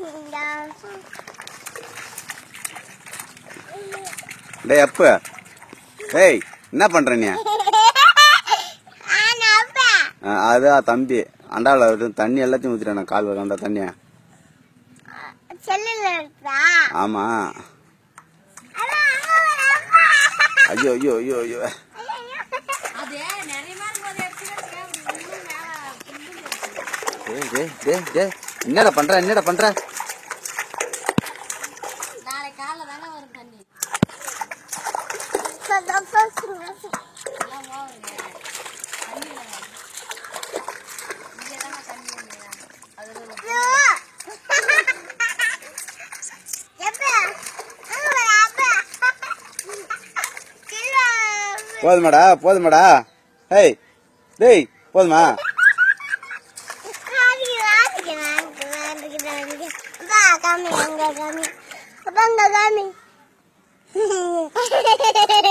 டேய் அப்பு ஏய் என்ன பண்ற நீ ஆ, அதான் தம்பி அண்டாவில் விட்டு தண்ணி எல்லாத்தையும் ஊற்றிட்டேன் கால் வர தண்ணிய செல்லுல இருக்கா ஆமா ஐயோ ஐயோ ஐயோ ஐயோ அது நிறைய மாதிரி போது எடுத்துக்கிட்டு இன்னும் மேல இன்னும் டேய் டேய் டேய் டேய் என்னடா பண்ற என்னடா பண்ற நாளை காலைல தானே வரும் தண்ணி எல்லாம் போகுங்க தண்ணி வராது. இங்கே தானே தண்ணி வந்து அது ஒரு போதுமாடா போதுமாடா ஏய் டேய் போதுமா காமி